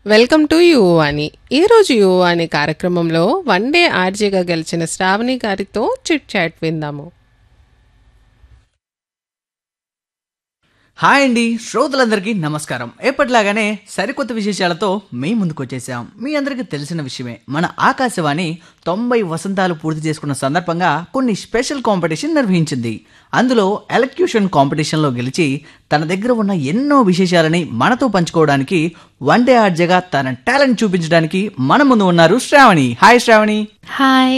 welcome to యువాని ఈరోజు యువాని కార్యక్రమంలో one day ఆర్జీగా గెలిచిన శ్రావణి గారితో చిట్ చాట్ విందాము హాయ్ అండి శ్రోతలందరికీ నమస్కారం ఎప్పటిలాగానే సరికొత్త విశేషాలతో మీ ముందుకు వచ్చేసాం మీ అందరికీ తెలిసిన విషయమే మన ఆకాశవాణి తొంభై వసంతాలు పూర్తి చేసుకున్న సందర్భంగా కొన్ని స్పెషల్ కాంపిటీషన్ నిర్వహించింది అందులో ఎలక్యూషన్ కాంపిటీషన్లో గెలిచి తన దగ్గర ఉన్న ఎన్నో విశేషాలని మనతో పంచుకోవడానికి వన్ డే ఆర్జగా తన టాలెంట్ చూపించడానికి మన ముందు ఉన్నారు శ్రావణి హాయ్ శ్రావణి హాయ్